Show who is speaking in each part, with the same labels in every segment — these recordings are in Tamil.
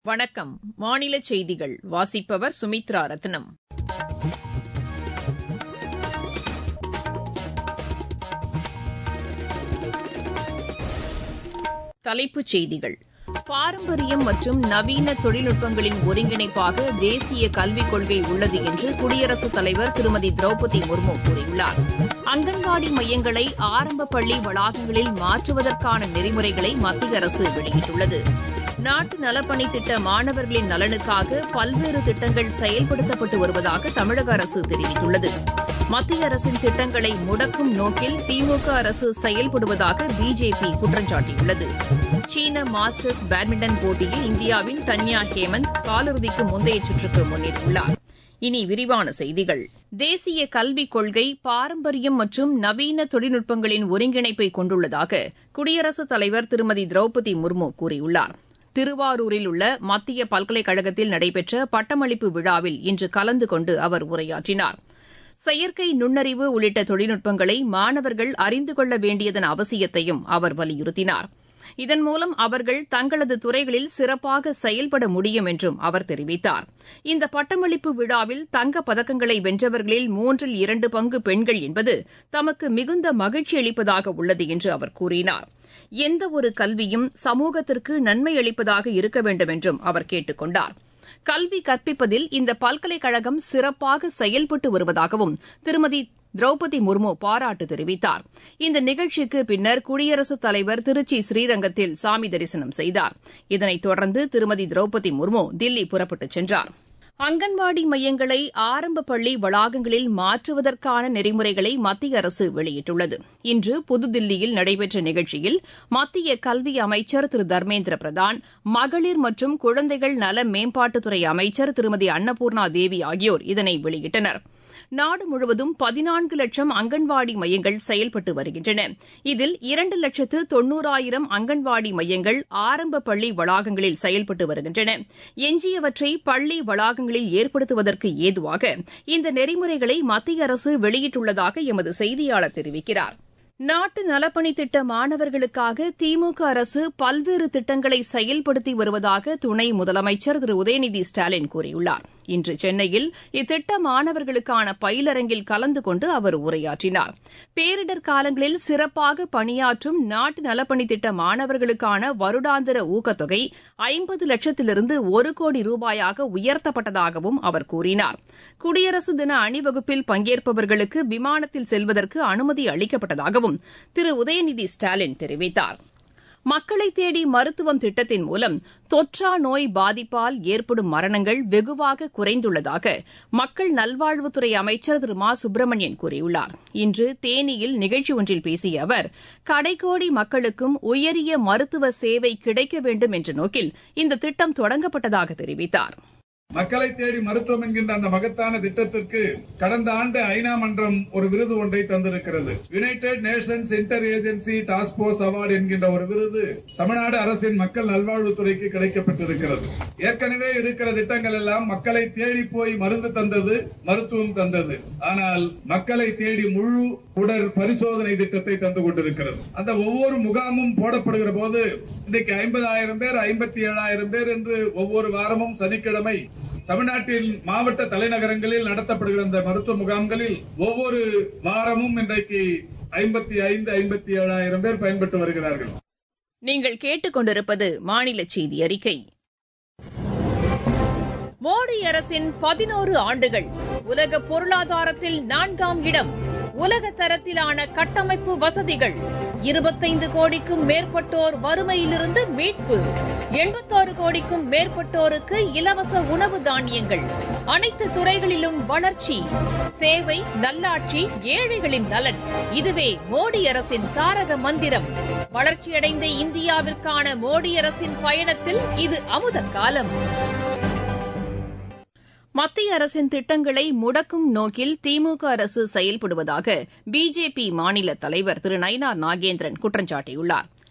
Speaker 1: வணக்கம் மாநில செய்திகள் வாசிப்பவர் சுமித்ரா ரத்னம் தலைப்புச் செய்திகள் பாரம்பரியம் மற்றும் நவீன தொழில்நுட்பங்களின் ஒருங்கிணைப்பாக தேசிய கல்விக் கொள்கை உள்ளது என்று குடியரசுத் தலைவர் திருமதி திரௌபதி முர்மு கூறியுள்ளார் அங்கன்வாடி மையங்களை ஆரம்ப பள்ளி வளாகங்களில் மாற்றுவதற்கான நெறிமுறைகளை மத்திய அரசு வெளியிட்டுள்ளது நாட்டு நலப்பணி திட்ட மாணவர்களின் நலனுக்காக பல்வேறு திட்டங்கள் செயல்படுத்தப்பட்டு வருவதாக தமிழக அரசு தெரிவித்துள்ளது மத்திய அரசின் திட்டங்களை முடக்கும் நோக்கில் திமுக அரசு செயல்படுவதாக பிஜேபி குற்றம் சாட்டியுள்ளது சீன மாஸ்டர்ஸ் பேட்மிண்டன் போட்டியில் இந்தியாவின் தன்யா ஹேமந்த் காலிறுதிக்கு முந்தைய சுற்றுக்கு முன்னேறியுள்ளார் இனி விரிவான செய்திகள் தேசிய கல்விக் கொள்கை பாரம்பரியம் மற்றும் நவீன தொழில்நுட்பங்களின் ஒருங்கிணைப்பை கொண்டுள்ளதாக குடியரசுத் தலைவர் திருமதி திரௌபதி முர்மு கூறியுள்ளார் திருவாரூரில் உள்ள மத்திய பல்கலைக்கழகத்தில் நடைபெற்ற பட்டமளிப்பு விழாவில் இன்று கலந்து கொண்டு அவர் உரையாற்றினார் செயற்கை நுண்ணறிவு உள்ளிட்ட தொழில்நுட்பங்களை மாணவர்கள் அறிந்து கொள்ள வேண்டியதன் அவசியத்தையும் அவர் வலியுறுத்தினார் இதன் மூலம் அவர்கள் தங்களது துறைகளில் சிறப்பாக செயல்பட முடியும் என்றும் அவர் தெரிவித்தார் இந்த பட்டமளிப்பு விழாவில் தங்கப் பதக்கங்களை வென்றவர்களில் மூன்றில் இரண்டு பங்கு பெண்கள் என்பது தமக்கு மிகுந்த மகிழ்ச்சி அளிப்பதாக உள்ளது என்று அவர் கூறினார் எந்தவொரு கல்வியும் சமூகத்திற்கு நன்மை அளிப்பதாக இருக்க வேண்டும் என்றும் அவர் கேட்டுக் கொண்டார் கல்வி கற்பிப்பதில் இந்த பல்கலைக்கழகம் சிறப்பாக செயல்பட்டு வருவதாகவும் திருமதி திரௌபதி முர்மு பாராட்டு தெரிவித்தார் இந்த நிகழ்ச்சிக்கு பின்னர் குடியரசுத் தலைவர் திருச்சி ஸ்ரீரங்கத்தில் சாமி தரிசனம் செய்தார் இதனைத் தொடர்ந்து திருமதி திரௌபதி முர்மு தில்லி புறப்பட்டுச் சென்றார் அங்கன்வாடி மையங்களை ஆரம்ப பள்ளி வளாகங்களில் மாற்றுவதற்கான நெறிமுறைகளை மத்திய அரசு வெளியிட்டுள்ளது இன்று புதுதில்லியில் நடைபெற்ற நிகழ்ச்சியில் மத்திய கல்வி அமைச்சர் திரு தர்மேந்திர பிரதான் மகளிர் மற்றும் குழந்தைகள் நல மேம்பாட்டுத்துறை அமைச்சர் திருமதி அன்னபூர்ணா தேவி ஆகியோர் இதனை வெளியிட்டனா் நாடு முழுவதும் பதினான்கு லட்சம் அங்கன்வாடி மையங்கள் செயல்பட்டு வருகின்றன இதில் இரண்டு லட்சத்து தொன்னூறாயிரம் அங்கன்வாடி மையங்கள் ஆரம்ப பள்ளி வளாகங்களில் செயல்பட்டு வருகின்றன எஞ்சியவற்றை பள்ளி வளாகங்களில் ஏற்படுத்துவதற்கு ஏதுவாக இந்த நெறிமுறைகளை மத்திய அரசு வெளியிட்டுள்ளதாக எமது செய்தியாளர் தெரிவிக்கிறார் நாட்டு நலப்பணி திட்ட மாணவர்களுக்காக திமுக அரசு பல்வேறு திட்டங்களை செயல்படுத்தி வருவதாக துணை முதலமைச்சர் திரு உதயநிதி ஸ்டாலின் கூறியுள்ளார் இன்று சென்னையில் இத்திட்ட மாணவர்களுக்கான பயிலரங்கில் கலந்து கொண்டு அவர் உரையாற்றினார் பேரிடர் காலங்களில் சிறப்பாக பணியாற்றும் நாட்டு நலப்பணி திட்ட மாணவர்களுக்கான வருடாந்திர ஊக்கத்தொகை ஐம்பது லட்சத்திலிருந்து ஒரு கோடி ரூபாயாக உயர்த்தப்பட்டதாகவும் அவர் கூறினார் குடியரசு தின அணிவகுப்பில் பங்கேற்பவர்களுக்கு விமானத்தில் செல்வதற்கு அனுமதி அளிக்கப்பட்டதாகவும் திரு உதயநிதி ஸ்டாலின் தெரிவித்தார் மக்களை தேடி மருத்துவம் திட்டத்தின் மூலம் தொற்றா நோய் பாதிப்பால் ஏற்படும் மரணங்கள் வெகுவாக குறைந்துள்ளதாக மக்கள் நல்வாழ்வுத்துறை அமைச்சர் திரு மா சுப்பிரமணியன் கூறியுள்ளார் இன்று தேனியில் நிகழ்ச்சி ஒன்றில் பேசிய அவர் கடைக்கோடி மக்களுக்கும் உயரிய மருத்துவ சேவை கிடைக்க வேண்டும் என்ற நோக்கில் இந்த திட்டம் தொடங்கப்பட்டதாக தெரிவித்தாா்
Speaker 2: மக்களை தேடி மருத்துவம் என்கின்ற அந்த மகத்தான திட்டத்திற்கு கடந்த ஆண்டு ஐநா மன்றம் ஒரு விருது ஒன்றை தந்திருக்கிறது united nations inter agency task force award என்கின்ற ஒரு விருது தமிழ்நாடு அரசின் மக்கள் நல்வாழ்வுத்துறைக்கு கிடைக்கப்பட்டிருக்கிறது ஏற்கனவே இருக்கிற திட்டங்கள் எல்லாம் மக்களை தேடி போய் மருந்து தந்தது மருத்துவம் தந்தது ஆனால் மக்களை தேடி முழு உடற் பரிசோதனை திட்டத்தை தந்து கொண்டிருக்கிறது அந்த ஒவ்வொரு முகாமும் போடப்படுகிற போது இன்றைக்கு ஐம்பதாயிரம் பேர் ஐம்பத்தி ஏழாயிரம் பேர் என்று ஒவ்வொரு வாரமும் சனிக்கிழமை தமிழ்நாட்டில் மாவட்ட தலைநகரங்களில் நடத்தப்படுகிற இந்த மருத்துவ முகாம்களில் ஒவ்வொரு வாரமும் இன்றைக்கு ஐம்பத்தி ஐந்து ஐம்பத்தி ஏழாயிரம் பேர் பயன்பட்டு வருகிறார்கள்
Speaker 1: நீங்கள் கேட்டுக்கொண்டிருப்பது மாநில செய்தி அறிக்கை மோடி அரசின் பதினோரு ஆண்டுகள் உலக பொருளாதாரத்தில் நான்காம் இடம் உலக தரத்திலான கட்டமைப்பு வசதிகள் இருபத்தைந்து கோடிக்கும் மேற்பட்டோர் வறுமையிலிருந்து மீட்பு எண்பத்தாறு கோடிக்கும் மேற்பட்டோருக்கு இலவச உணவு தானியங்கள் அனைத்து துறைகளிலும் வளர்ச்சி சேவை நல்லாட்சி ஏழைகளின் நலன் இதுவே மோடி அரசின் தாரக மந்திரம் வளர்ச்சியடைந்த இந்தியாவிற்கான மோடி அரசின் பயணத்தில் இது அமுத காலம் மத்திய அரசின் திட்டங்களை முடக்கும் நோக்கில் திமுக அரசு செயல்படுவதாக பிஜேபி மாநில தலைவர் திரு நயினார் நாகேந்திரன் குற்றம் சாட்டியுள்ளார்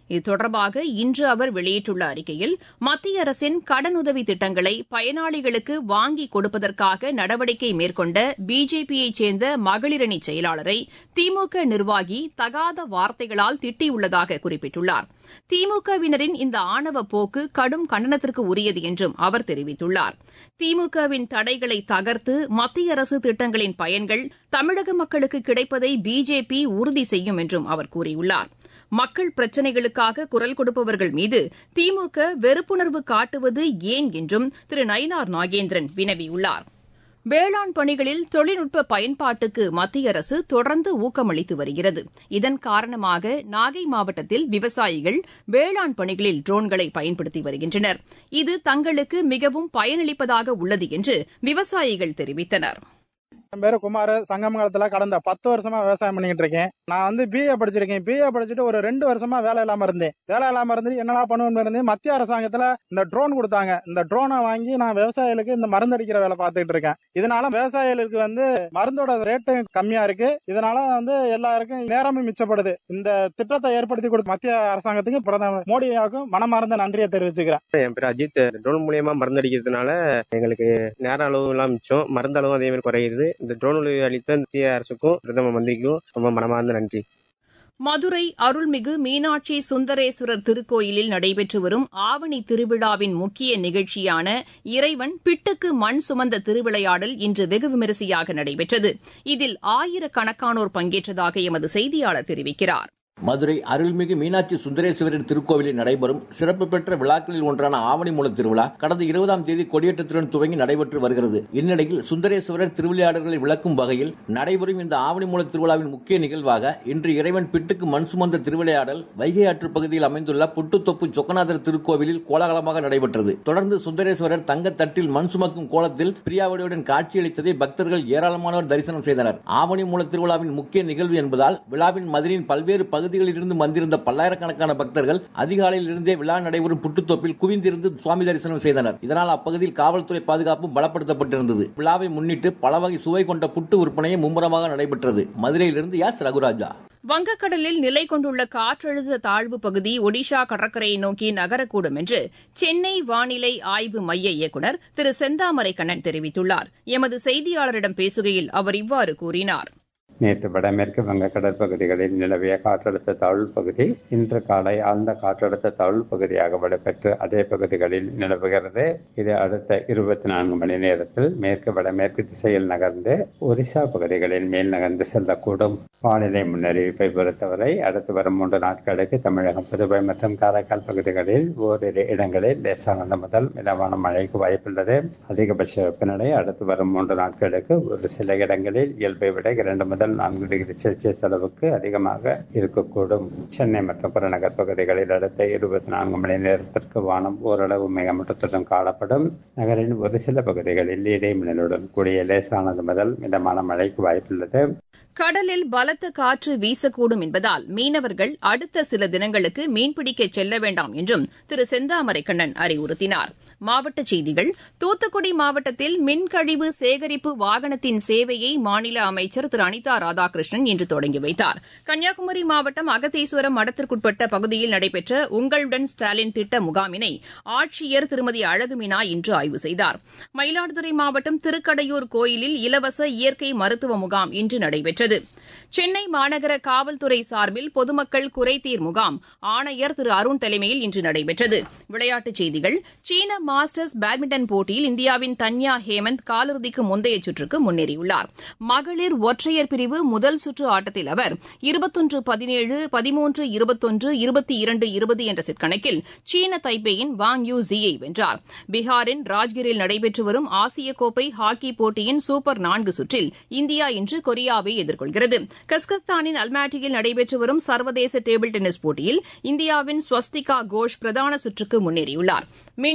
Speaker 1: இது தொடர்பாக இன்று அவர் வெளியிட்டுள்ள அறிக்கையில் மத்திய அரசின் கடனுதவி திட்டங்களை பயனாளிகளுக்கு வாங்கி கொடுப்பதற்காக நடவடிக்கை மேற்கொண்ட பிஜேபியைச் சேர்ந்த மகளிரணி செயலாளரை திமுக நிர்வாகி தகாத வார்த்தைகளால் திட்டியுள்ளதாக குறிப்பிட்டுள்ளார் திமுகவினரின் இந்த ஆணவ போக்கு கடும் கண்டனத்திற்கு உரியது என்றும் அவர் தெரிவித்துள்ளார் திமுகவின் தடைகளை தகர்த்து மத்திய அரசு திட்டங்களின் பயன்கள் தமிழக மக்களுக்கு கிடைப்பதை பிஜேபி உறுதி செய்யும் என்றும் அவர் கூறியுள்ளார் மக்கள் பிரச்சினைகளுக்காக குரல் கொடுப்பவர்கள் மீது திமுக வெறுப்புணர்வு காட்டுவது ஏன் என்றும் திரு நயினார் நாகேந்திரன் வினவியுள்ளார் வேளாண் பணிகளில் தொழில்நுட்ப பயன்பாட்டுக்கு மத்திய அரசு தொடர்ந்து ஊக்கமளித்து வருகிறது இதன் காரணமாக நாகை மாவட்டத்தில் விவசாயிகள் வேளாண் பணிகளில் ட்ரோன்களை பயன்படுத்தி வருகின்றனர் இது தங்களுக்கு மிகவும் பயனளிப்பதாக உள்ளது என்று விவசாயிகள் தெரிவித்தனர்
Speaker 3: என் பேரு குமார் சங்கமங்கலத்துல கடந்த பத்து வருஷமா விவசாயம் பண்ணிக்கிட்டு இருக்கேன் நான் வந்து பிஏ படிச்சிருக்கேன் பிஏ படிச்சுட்டு ஒரு ரெண்டு வருஷமா வேலை இல்லாம இருந்தேன் வேலை இல்லாம இருந்து என்னடா பண்ணுவேன்னு இருந்தேன் மத்திய அரசாங்கத்துல இந்த ட்ரோன் கொடுத்தாங்க இந்த ட்ரோனை வாங்கி நான் விவசாயிகளுக்கு இந்த மருந்து அடிக்கிற வேலை பார்த்துக்கிட்டு இருக்கேன் இதனால விவசாயிகளுக்கு வந்து மருந்தோட ரேட்டு கம்மியா இருக்கு இதனால வந்து எல்லாருக்கும் நேரமும் மிச்சப்படுது இந்த திட்டத்தை ஏற்படுத்தி கொடுத்த மத்திய அரசாங்கத்துக்கு பிரதமர் மோடியாவுக்கும் மனமார்ந்த நன்றியை தெரிவிச்சுக்கிறேன்
Speaker 4: என் பேர் அஜித் ட்ரோன் மூலியமா மருந்து அடிக்கிறதுனால எங்களுக்கு நேர அளவு எல்லாம் மிச்சம் மருந்து அளவும் அதே மாதிரி குறையுது இந்த ட்ரோன் உதவி அளித்த இந்திய அரசுக்கும் பிரதம மந்திரிக்கும் ரொம்ப மனமார்ந்த நன்றி
Speaker 1: மதுரை அருள்மிகு மீனாட்சி சுந்தரேஸ்வரர் திருக்கோயிலில் நடைபெற்று வரும் ஆவணி திருவிழாவின் முக்கிய நிகழ்ச்சியான இறைவன் பிட்டுக்கு மண் சுமந்த திருவிளையாடல் இன்று வெகு விமரிசையாக நடைபெற்றது இதில் ஆயிரக்கணக்கானோர் பங்கேற்றதாக எமது செய்தியாளர் தெரிவிக்கிறார்
Speaker 5: மதுரை அருள்மிகு மீனாட்சி சுந்தரேஸ்வரர் திருக்கோவிலில் நடைபெறும் சிறப்பு பெற்ற விழாக்களில் ஒன்றான ஆவணி மூல திருவிழா கடந்த இருபதாம் தேதி கொடியேற்றத்துடன் துவங்கி நடைபெற்று வருகிறது இந்நிலையில் சுந்தரேஸ்வரர் திருவிளையாடல்களை விளக்கும் வகையில் நடைபெறும் இந்த ஆவணி மூல திருவிழாவின் முக்கிய நிகழ்வாக இன்று இறைவன் பிட்டுக்கு மண் சுமந்த திருவிளையாடல் வைகை ஆற்று பகுதியில் அமைந்துள்ள புட்டுத்தொப்பு சொக்கநாதர் திருக்கோவிலில் கோலாகலமாக நடைபெற்றது தொடர்ந்து சுந்தரேஸ்வரர் தங்க தட்டில் மண் சுமக்கும் கோலத்தில் பிரியாவடியுடன் காட்சியளித்ததை பக்தர்கள் ஏராளமானோர் தரிசனம் செய்தனர் ஆவணி மூல திருவிழாவின் முக்கிய நிகழ்வு என்பதால் விழாவின் மதுரையின் பல்வேறு பகுதி பகுதிகளிலிருந்து வந்திருந்த பல்லாயிரக்கணக்கான பக்தர்கள் அதிகாலையில் இருந்தே விழா நடைபெறும் புட்டுத்தோப்பில் குவிந்திருந்து சுவாமி தரிசனம் செய்தனர் இதனால் அப்பகுதியில் காவல்துறை பாதுகாப்பு பலப்படுத்தப்பட்டிருந்தது விழாவை முன்னிட்டு பல வகை சுவை கொண்ட புட்டு விற்பனையும் மும்முரமாக நடைபெற்றது மதுரையிலிருந்து யாஸ் ரகுராஜா
Speaker 1: வங்கக்கடலில் நிலை கொண்டுள்ள காற்றழுத்த தாழ்வு பகுதி ஒடிஷா கடற்கரையை நோக்கி நகரக்கூடும் என்று சென்னை வானிலை ஆய்வு மைய இயக்குநர் திரு செந்தாமரை கண்ணன் தெரிவித்துள்ளார் எமது செய்தியாளரிடம் பேசுகையில் அவர் இவ்வாறு கூறினார்
Speaker 6: நேற்று வடமேற்கு வங்கக்கடல் பகுதிகளில் நிலவிய காற்றழுத்த தாழ்வு பகுதி இன்று காலை ஆழ்ந்த காற்றழுத்த தாழ்வு பகுதியாக வலுப்பெற்று அதே பகுதிகளில் நிலவுகிறது இது அடுத்த இருபத்தி நான்கு மணி நேரத்தில் மேற்கு வடமேற்கு திசையில் நகர்ந்து ஒரிசா பகுதிகளில் மேல் நகர்ந்து செல்லக்கூடும் வானிலை முன்னறிவிப்பை பொறுத்தவரை அடுத்து வரும் மூன்று நாட்களுக்கு தமிழகம் புதுவை மற்றும் காரைக்கால் பகுதிகளில் ஓரிரு இடங்களில் லேசானது முதல் மிதமான மழைக்கு வாய்ப்புள்ளது அதிகபட்ச வெப்பநிலை அடுத்து வரும் மூன்று நாட்களுக்கு ஒரு சில இடங்களில் இயல்பை விட இரண்டு முதல் முதல் நான்கு டிகிரி செல்சியஸ் அளவுக்கு அதிகமாக இருக்கக்கூடும் சென்னை மற்றும் புறநகர் பகுதிகளில் அடுத்த இருபத்தி நான்கு மணி நேரத்திற்கு வானம் ஓரளவு மேகமூட்டத்துடன் காணப்படும் நகரின் ஒரு சில பகுதிகளில் இடைமின்னலுடன் கூடிய லேசானது முதல் மிதமான மழைக்கு வாய்ப்புள்ளது
Speaker 1: கடலில் பலத்த காற்று வீசக்கூடும் என்பதால் மீனவர்கள் அடுத்த சில தினங்களுக்கு மீன்பிடிக்க செல்ல வேண்டாம் என்றும் திரு செந்தாமரை கண்ணன் அறிவுறுத்தினார் மாவட்டச் செய்திகள் தூத்துக்குடி மாவட்டத்தில் மின்கழிவு சேகரிப்பு வாகனத்தின் சேவையை மாநில அமைச்சர் திரு அனிதா ராதாகிருஷ்ணன் இன்று தொடங்கி வைத்தார் கன்னியாகுமரி மாவட்டம் அகத்தீஸ்வரம் மடத்திற்குட்பட்ட பகுதியில் நடைபெற்ற உங்களுடன் ஸ்டாலின் திட்ட முகாமினை ஆட்சியர் திருமதி அழகுமினா இன்று ஆய்வு செய்தார் மயிலாடுதுறை மாவட்டம் திருக்கடையூர் கோயிலில் இலவச இயற்கை மருத்துவ முகாம் இன்று நடைபெற்றது சென்னை மாநகர காவல்துறை சார்பில் பொதுமக்கள் குறைதீர் முகாம் ஆணையர் திரு அருண் தலைமையில் இன்று நடைபெற்றது விளையாட்டுச் செய்திகள் சீன மாஸ்டர்ஸ் பேட்மிண்டன் போட்டியில் இந்தியாவின் தன்யா ஹேமந்த் காலிறுதிக்கு முந்தைய சுற்றுக்கு முன்னேறியுள்ளார் மகளிர் ஒற்றையர் பிரிவு முதல் சுற்று ஆட்டத்தில் அவர் இருபத்தொன்று பதினேழு பதிமூன்று இருபத்தொன்று இருபத்தி இரண்டு இருபது என்ற செட் கணக்கில் சீன தைப்பேயின் வாங் யூ ஜியை வென்றார் பீகாரின் ராஜ்கிரில் நடைபெற்று வரும் ஆசிய கோப்பை ஹாக்கி போட்டியின் சூப்பர் நான்கு சுற்றில் இந்தியா இன்று கொரியாவை எதிர்கொள்கிறது கஸ்கஸ்தானின் அல்மாட்டியில் நடைபெற்று வரும் சர்வதேச டேபிள் டென்னிஸ் போட்டியில் இந்தியாவின் ஸ்வஸ்திகா கோஷ் பிரதான சுற்றுக்கு முன்னேறியுள்ளார் மீண்டும் தலைப்புச்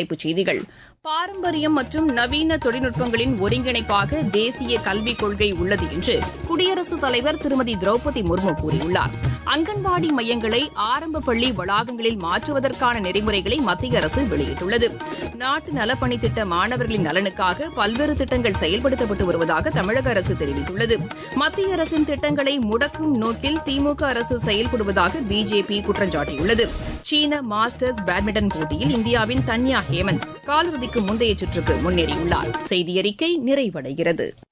Speaker 1: தலைப்புச் செய்திகள் பாரம்பரியம் மற்றும் நவீன தொழில்நுட்பங்களின் ஒருங்கிணைப்பாக தேசிய கல்விக் கொள்கை உள்ளது என்று குடியரசுத் தலைவர் திருமதி திரௌபதி முர்மு கூறியுள்ளார் அங்கன்வாடி மையங்களை ஆரம்ப பள்ளி வளாகங்களில் மாற்றுவதற்கான நெறிமுறைகளை மத்திய அரசு வெளியிட்டுள்ளது நாட்டு நலப்பணி திட்ட மாணவர்களின் நலனுக்காக பல்வேறு திட்டங்கள் செயல்படுத்தப்பட்டு வருவதாக தமிழக அரசு தெரிவித்துள்ளது மத்திய அரசின் திட்டங்களை முடக்கும் நோக்கில் திமுக அரசு செயல்படுவதாக பிஜேபி குற்றம் சாட்டியுள்ளது சீன மாஸ்டர்ஸ் பேட்மிண்டன் போட்டியில் இந்தியாவின் தன்யா ஹேமந்த் காலிறுதிக்கு முந்தைய சுற்றுக்கு முன்னேறியுள்ளார் செய்தியறிக்கை நிறைவடைகிறது